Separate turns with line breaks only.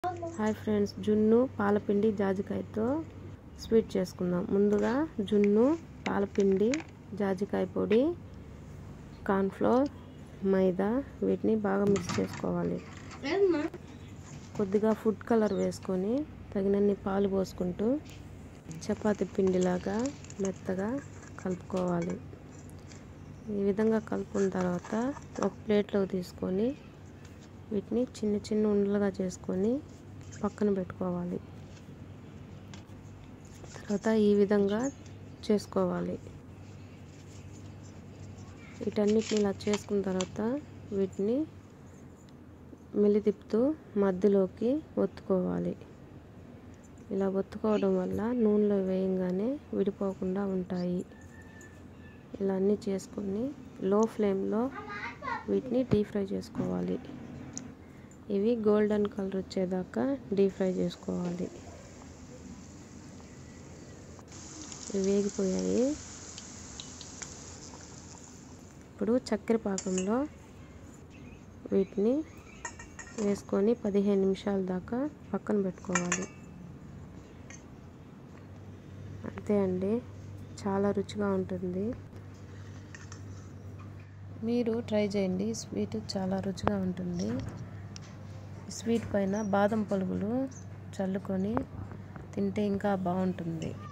hi friends జున్ను పాలపిండి జాజికాయతో sweet చేసుకుందాం ముందుగా జున్ను పాలపిండి జాజికాయ పొడి కార్న్ఫ్లోర్ మైదా వీటిని బాగా మిక్స్ చేసుకోవాలి కొద్దిగా ఫుడ్ కలర్ వేసుకొని తగినన్ని పాలు పోసుకుంటూ చపాతి పిండిలాగా మెత్తగా కలుపుకోవాలి ఈ విధంగా కలుపుకున్న తర్వాత ఒక ప్లేట్లోకి తీసుకొని వీటిని చిన్న చిన్న ఉండలుగా చేసుకొని పక్కన పెట్టుకోవాలి తర్వాత ఈ విధంగా చేసుకోవాలి వీటన్నిటిని ఇలా చేసుకున్న తర్వాత వీటిని మెలితిప్పుతూ మధ్యలోకి ఒత్తుకోవాలి ఇలా ఒత్తుకోవడం వల్ల నూనెలో వేయంగానే విడిపోకుండా ఉంటాయి ఇలా అన్నీ చేసుకొని లో ఫ్లేమ్లో వీటిని డీప్ ఫ్రై చేసుకోవాలి ఇవి గోల్డెన్ కలర్ వచ్చేదాకా డీప్ ఫ్రై చేసుకోవాలి ఇవి వేగిపోయాయి ఇప్పుడు చక్కెర పాకంలో వీటిని వేసుకొని పదిహేను నిమిషాల దాకా పక్కన పెట్టుకోవాలి అంతే అండి చాలా రుచిగా ఉంటుంది మీరు ట్రై చేయండి స్వీట్ చాలా రుచిగా ఉంటుంది స్వీట్ పైన బాదం పలుకులు చల్లుకొని తింటే ఇంకా బాగుంటుంది